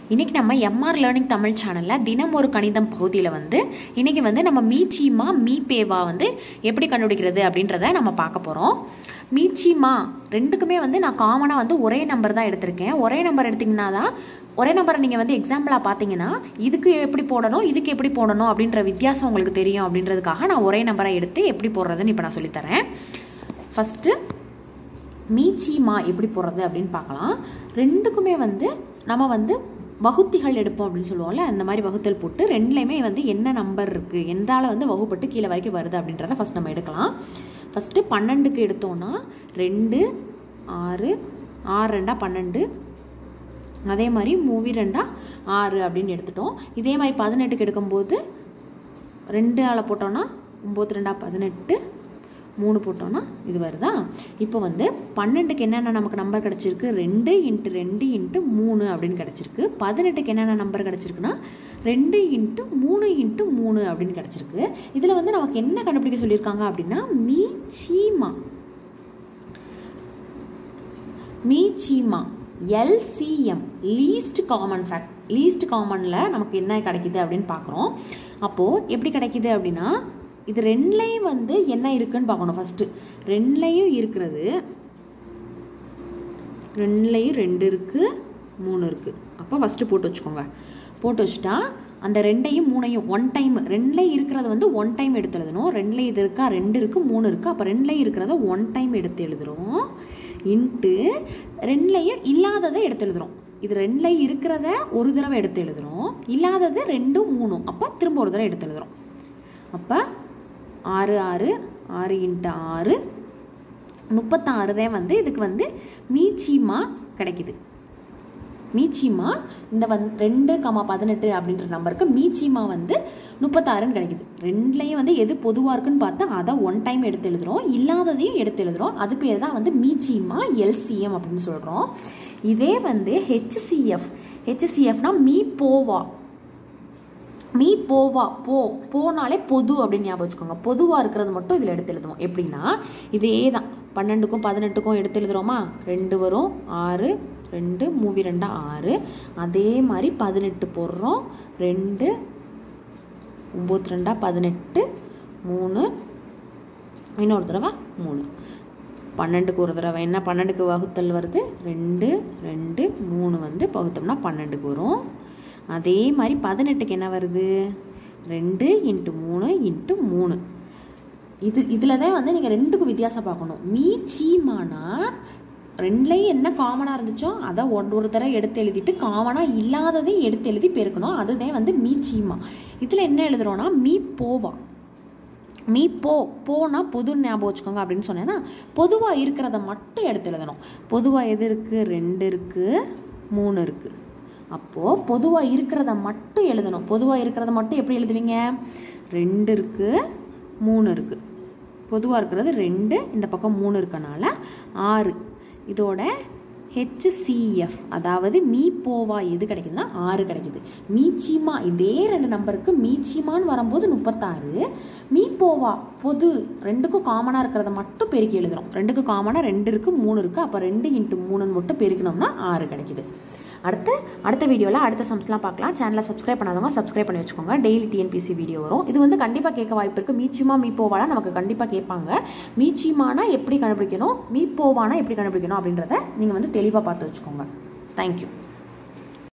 இன்றைக்கி நம்ம MR learning Tamil சேனலில் தினம் ஒரு கணிதம் பகுதியில் வந்து இன்றைக்கி வந்து நம்ம மீச்சிமா மீபேவா வந்து எப்படி கண்டுபிடிக்கிறது அப்படின்றத நம்ம பார்க்க போகிறோம் மீச்சிமா ரெண்டுக்குமே வந்து நான் காமனாக வந்து ஒரே நம்பர் தான் எடுத்திருக்கேன் ஒரே நம்பர் எடுத்திங்கன்னா தான் ஒரே நம்பரை நீங்கள் வந்து எக்ஸாம்பிளாக பார்த்தீங்கன்னா இதுக்கு எப்படி போடணும் இதுக்கு எப்படி போடணும் அப்படின்ற வித்தியாசம் உங்களுக்கு தெரியும் அப்படின்றதுக்காக நான் ஒரே நம்பரை எடுத்து எப்படி போடுறதுன்னு இப்போ நான் சொல்லித்தரேன் ஃபஸ்ட்டு மீச்சிமா எப்படி போடுறது அப்படின்னு பார்க்கலாம் ரெண்டுக்குமே வந்து நம்ம வந்து வகுத்திகள் எடுப்போம் அப்படின்னு சொல்லுவோம்ல அந்த மாதிரி வகுத்தல் போட்டு ரெண்டுலேயுமே வந்து என்ன நம்பர் இருக்குது எந்தால் வந்து வகுப்பட்டு கீழே வரைக்கும் வருது அப்படின்றத ஃபஸ்ட் நம்ம எடுக்கலாம் ஃபஸ்ட்டு பன்னெண்டுக்கு எடுத்தோன்னா ரெண்டு ஆறு ஆறு ரெண்டா பன்னெண்டு அதே மாதிரி மூவி ரெண்டா ஆறு அப்படின்னு எடுத்துட்டோம் இதே மாதிரி பதினெட்டுக்கு எடுக்கும்போது ரெண்டு ஆளை போட்டோன்னா ஒம்பது ரெண்டா பதினெட்டு மூணு போட்டோன்னா இது வருதா இப்போ வந்து பன்னெண்டுக்கு என்னென்ன நமக்கு நம்பர் கிடச்சிருக்கு ரெண்டு இன்ட்டு ரெண்டு இன்ட்டு மூணு அப்படின்னு கிடச்சிருக்கு பதினெட்டுக்கு என்னென்ன நம்பர் கிடச்சிருக்குன்னா ரெண்டு இன்ட்டு மூணு இன்ட்டு மூணு அப்படின்னு கிடச்சிருக்கு இதில் வந்து நமக்கு என்ன கண்டுபிடிக்க சொல்லியிருக்காங்க அப்படின்னா மீச்சீமா மீச்சீமா LCM least common fact least காமனில் நமக்கு என்ன கிடைக்குது அப்படின்னு பார்க்குறோம் அப்போது எப்படி கிடைக்குது அப்படின்னா இது ரெண்டுலேயும் வந்து என்ன இருக்குன்னு பார்க்கணும் ஃபஸ்ட்டு ரெண்டுலேயும் இருக்கிறது ரெண்டுலேயும் ரெண்டு இருக்குது மூணு இருக்குது அப்போ ஃபஸ்ட்டு போட்டு வச்சுக்கோங்க போட்டு வச்சுட்டா அந்த ரெண்டையும் மூணையும் ஒன் டைம் ரெண்டுலேயும் இருக்கிறத வந்து ஒன் டைம் எடுத்து எழுதணும் ரெண்டுலேயும் இது இருக்கா ரெண்டு இருக்குது மூணு இருக்குது அப்போ ரெண்டுலேயும் இருக்கிறத ஒன் டைம் எடுத்து எழுதுகிறோம் இன்ட்டு ரெண்டுலேயும் இல்லாததை எடுத்து எழுதுகிறோம் இது ரெண்டுலேயும் இருக்கிறத ஒரு தடவை எடுத்து எழுதுகிறோம் இல்லாதது ரெண்டும் மூணும் அப்போ திரும்ப ஒரு தடவை எடுத்து எழுதுகிறோம் அப்போ ஆறு ஆறு ஆறு இன்ட்டு ஆறு முப்பத்தாறு தான் வந்து இதுக்கு வந்து மீச்சிமா கிடைக்குது மீச்சிமா இந்த வந் ரெண்டு கமா பதினெட்டு அப்படின்ற நம்பருக்கு மீச்சிமா வந்து முப்பத்தாறுன்னு கிடைக்குது ரெண்டுலேயும் வந்து எது பொதுவாக இருக்குன்னு பார்த்தா அதை ஒன் டைம் எடுத்து எழுதுகிறோம் இல்லாததையும் எடுத்து எழுதுகிறோம் அது பேர் தான் வந்து மீச்சிமா எல்சிஎம் அப்படின்னு சொல்கிறோம் இதே வந்து ஹெச்சிஎஃப் ஹெச்சிஎஃப்னா மீ போவா மீ போவா போ போனாலே பொது அப்படின்னு ஞாபகம் வச்சுக்கோங்க பொதுவாக இருக்கிறது மட்டும் இதில் எடுத்து எழுதுவோம் எப்படின்னா இதே தான் பன்னெண்டுக்கும் பதினெட்டுக்கும் எடுத்து எழுதுகிறோமா ரெண்டு வரும் ஆறு ரெண்டு மூவி ரெண்டா ஆறு அதே மாதிரி பதினெட்டு போடுறோம் ரெண்டு ஒம்பது ரெண்டா பதினெட்டு மூணு இன்னொரு தடவை மூணு பன்னெண்டுக்கு ஒரு தடவை என்ன பன்னெண்டுக்கு வகுத்தல் வருது ரெண்டு ரெண்டு மூணு வந்து பகுத்தோம்னா பன்னெண்டுக்கு வரும் அதே மாதிரி பதினெட்டுக்கு என்ன வருது ரெண்டு இன்ட்டு மூணு இன்ட்டு மூணு இது இதில் தான் வந்து நீங்கள் ரெண்டுக்கும் வித்தியாசம் பார்க்கணும் மீ சீமானா ரெண்டுலேயும் என்ன காமனாக இருந்துச்சோ அதை ஒரு ஒரு தடவை எடுத்து எழுதிட்டு காமனாக இல்லாததையும் எடுத்து எழுதி பெருக்கணும் அதுதான் வந்து மீ சீமா இதில் என்ன எழுதுகிறோன்னா மீ போவா மீ போ போனால் பொதுன்னு ஞாபகம் வச்சுக்கோங்க அப்படின்னு சொன்னேன்னா பொதுவாக இருக்கிறத மட்டும் எடுத்து எழுதணும் பொதுவாக எது இருக்குது ரெண்டு இருக்குது மூணு இருக்குது அப்போது பொதுவாக இருக்கிறத மட்டும் எழுதணும் பொதுவாக இருக்கிறத மட்டும் எப்படி எழுதுவீங்க ரெண்டு இருக்குது மூணு இருக்குது பொதுவாக இருக்கிறது ரெண்டு இந்த பக்கம் மூணு இருக்கனால ஆறு இதோட ஹெச்சிஎஃப் அதாவது மீ போவா எது கிடைக்குதுன்னா ஆறு கிடைக்குது மீச்சிமா இதே ரெண்டு நம்பருக்கு மீச்சிமான்னு வரும்போது முப்பத்தாறு மீ போவா பொது ரெண்டுக்கும் காமனாக இருக்கிறத மட்டும் பெருக்கி எழுதுகிறோம் ரெண்டுக்கும் காமனாக ரெண்டு இருக்குது மூணு இருக்குது அப்போ ரெண்டு இன்ட்டு மூணுன்னு மட்டும் பெருக்கணும்னா ஆறு கிடைக்குது அடுத்து அடுத்த வீடியோவில் அடுத்த சம்ஸ்லாம் பார்க்கலாம் சேனலை சப்ஸ்கிரைப் பண்ணாதவங்க சப்ஸ்கிரைப் பண்ணி வச்சுக்கோங்க டெய்லி டிஎன்பிசி வீடியோ வரும் இது வந்து கண்டிப்பாக கேட்க வாய்ப்பு இருக்குது மீச்சிமா மீப்போவாலாம் நமக்கு கண்டிப்பாக கேட்பாங்க மீச்சிமானா எப்படி கண்டுபிடிக்கணும் மீப்போவானா எப்படி கண்டுபிடிக்கணும் அப்படின்றத நீங்கள் வந்து தெளிவாக பார்த்து வச்சுக்கோங்க தேங்க்யூ